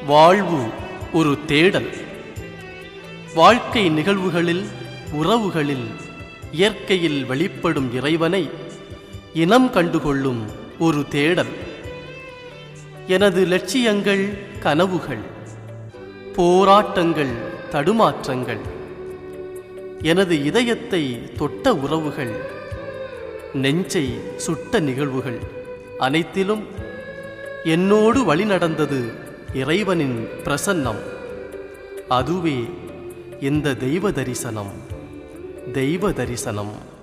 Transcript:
வாழ்வு ஒரு தேடல் வாழ்க்கை நிகழ்வுகளில் உறவுகளில் இயற்கையில் வெளிப்படும் இறைவனை இனம் கண்டுகொள்ளும் ஒரு தேடல் எனது லட்சியங்கள் கனவுகள் போராட்டங்கள் தடுமாற்றங்கள் எனது இதயத்தை தொட்ட உறவுகள் நெஞ்சை சுட்ட நிகழ்வுகள் அனைத்திலும் என்னோடு வழிநடந்தது இறைவனின் பிரசன்னம் அதுவே இந்த தெய்வ தரிசனம் தெய்வ தரிசனம்